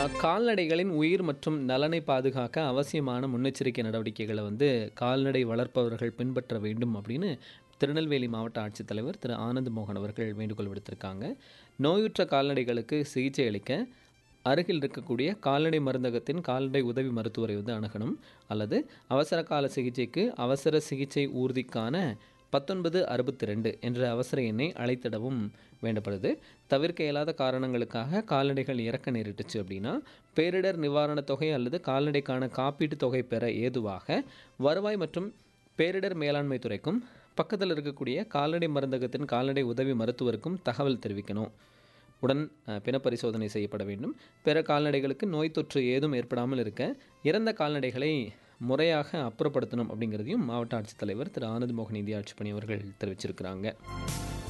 கால்நடைகளின் உயிர் மற்றும் நலனை பாதுகாக்க அவசியமான முன்னெச்சரிக்கை நடவடிக்கைகளை வந்து கால்நடை வளர்ப்பவர்கள் பின்பற்ற வேண்டும் அப்படின்னு திருநெல்வேலி மாவட்ட ஆட்சித்தலைவர் திரு ஆனந்த் மோகன் அவர்கள் வேண்டுகோள் விடுத்திருக்காங்க நோயுற்ற கால்நடைகளுக்கு சிகிச்சை அளிக்க அருகில் இருக்கக்கூடிய கால்நடை மருந்தகத்தின் கால்நடை உதவி மருத்துவரை வந்து அணுகணும் அல்லது அவசர கால சிகிச்சைக்கு அவசர சிகிச்சை ஊர்திக்கான பத்தொன்பது அறுபத்தி ரெண்டு என்ற அவசர எண்ணை அழைத்திடவும் வேண்டப்படுது தவிர்க்க இயலாத காரணங்களுக்காக கால்நடைகள் இறக்க நேரிட்டுச்சு அப்படின்னா பேரிடர் நிவாரணத் தொகை அல்லது கால்நடைக்கான காப்பீட்டுத் தொகை பெற ஏதுவாக வருவாய் மற்றும் பேரிடர் மேலாண்மை துறைக்கும் பக்கத்தில் இருக்கக்கூடிய கால்நடை மருந்தகத்தின் கால்நடை உதவி மருத்துவருக்கும் தகவல் தெரிவிக்கணும் உடன் அஹ், பிணப்பரிசோதனை செய்யப்பட வேண்டும் பிற கால்நடைகளுக்கு நோய் தொற்று ஏதும் ஏற்படாமல் இருக்க இறந்த கால்நடைகளை முறையாக அப்புறப்படுத்தணும் அப்படிங்கிறதையும் மாவட்ட ஆட்சித்தலைவர் திரு ஆனந்த் மோகன் இந்திய ஆட்சிப்பணி அவர்கள் தெரிவிச்சிருக்கிறாங்க